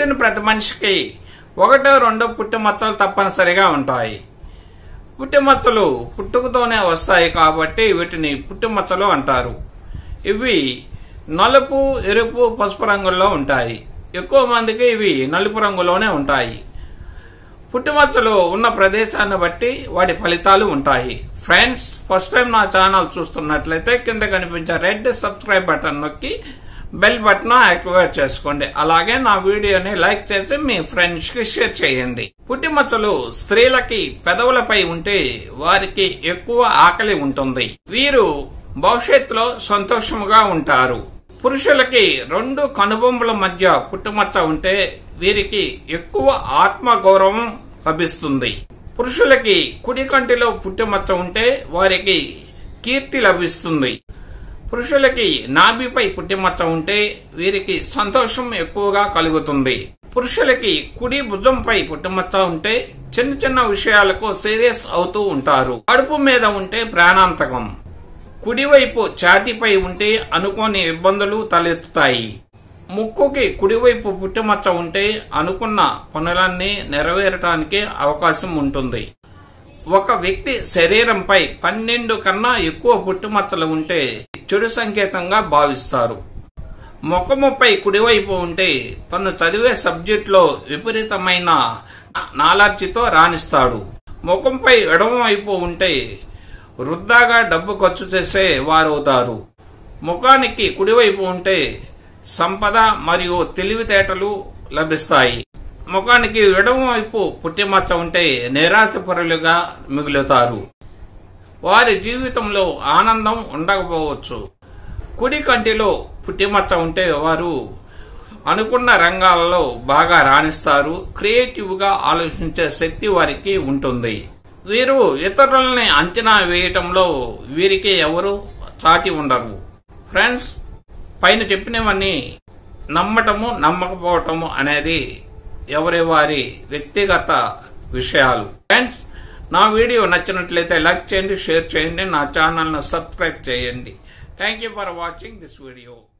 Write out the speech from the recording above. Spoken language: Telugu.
పుట్టిన ప్రతి మనిషికి ఒకటో రెండో పుట్టుమచ్చలు తప్పనిసరిగా ఉంటాయి పుట్టుమచ్చలు పుట్టుకతోనే వస్తాయి కాబట్టి వీటిని పుట్టుమచ్చలు అంటారు ఇవి నలుపు ఎరుపు పసుపు రంగుల్లో ఉంటాయి ఎక్కువ మందికి ఇవి నలుపు రంగులోనే ఉంటాయి పుట్టుమచ్చలు ఉన్న ప్రదేశాన్ని బట్టి వాటి ఫలితాలు ఉంటాయి ఫ్రెండ్స్ ఫస్ట్ టైం నా ఛానల్ చూస్తున్నట్లయితే కింద కనిపించే రెడ్ సబ్స్క్రైబ్ బటన్ నొక్కి బెల్ బటన్ యాక్టివేట్ చేసుకోండి అలాగే నా వీడియోని లైక్ చేసి మీ ఫ్రెండ్స్ కి షేర్ చేయండి పుట్టిమచ్చలు స్త్రీలకి పెదవులపై ఉంటే వారికి ఎక్కువ ఆకలి ఉంటుంది వీరు భవిష్యత్తులో సంతోషముగా ఉంటారు పురుషులకి రెండు కనుబొమ్మల మధ్య పుట్టుమచ్చ ఉంటే వీరికి ఎక్కువ ఆత్మగౌరవం లభిస్తుంది పురుషులకి కుడి కంటిలో పుట్టుమచ్చ ఉంటే వారికి కీర్తి లభిస్తుంది పురుషులకి నాభిపై పుట్టిమచ్చ ఉంటే వీరికి సంతోషం ఎక్కువగా కలుగుతుంది పురుషులకి కుడి భుజంపై పుట్టుమచ్చ ఉంటే చిన్న చిన్న విషయాలకు సీరియస్ అవుతూ ఉంటారు కడుపు మీద ఉంటే ప్రాణాంతకం కుడివైపు ఛాతీపై ఉంటే అనుకోని ఇబ్బందులు తలెత్తుతాయి ముక్కుకి కుడివైపు పుట్టుమచ్చ ఉంటే అనుకున్న పనులన్నీ నెరవేరటానికి అవకాశం ఉంటుంది ఒక వ్యక్తి శరీరంపై పన్నెండు కన్నా ఎక్కువ పుట్టుమచ్చలు ఉంటే చెడు సంకేతంగా భావిస్తారు ముఖముపై కుడివైపు ఉంటే తను చదివే సబ్జెక్టులో విపరీతమైన నాలెడ్జితో రాణిస్తాడు ముఖంపై ఎడమవైపు ఉంటే వృద్ధాగా డబ్బు ఖర్చు చేసే వారవుతారు ముఖానికి కుడివైపు ఉంటే సంపద మరియు తెలివితేటలు లభిస్తాయి ముఖానికి ఎడమవైపు పుట్టిమచ్చ ఉంటే నిరాశపరులుగా మిగులుతారు వారి జీవితంలో ఆనందం ఉండకపోవచ్చు కుడి కంటిలో పుట్టిమచ్చ ఉంటే వారు అనుకున్న రంగాలలో బాగా రాణిస్తారు క్రియేటివ్ గా ఆలోచించే శక్తి వారికి ఉంటుంది వీరు ఇతరులని అంచనా వేయటంలో వీరికి ఎవరు సాటి ఉండరు ఫ్రెండ్స్ పైన చెప్పినవన్నీ నమ్మటము నమ్మకపోవటము అనేది ఎవరి వారి వ్యక్తిగత విషయాలు ఫ్రెండ్స్ నా వీడియో నచ్చినట్లయితే లైక్ చేయండి షేర్ చేయండి నా ఛానల్ను సబ్స్క్రైబ్ చేయండి thank you for watching this video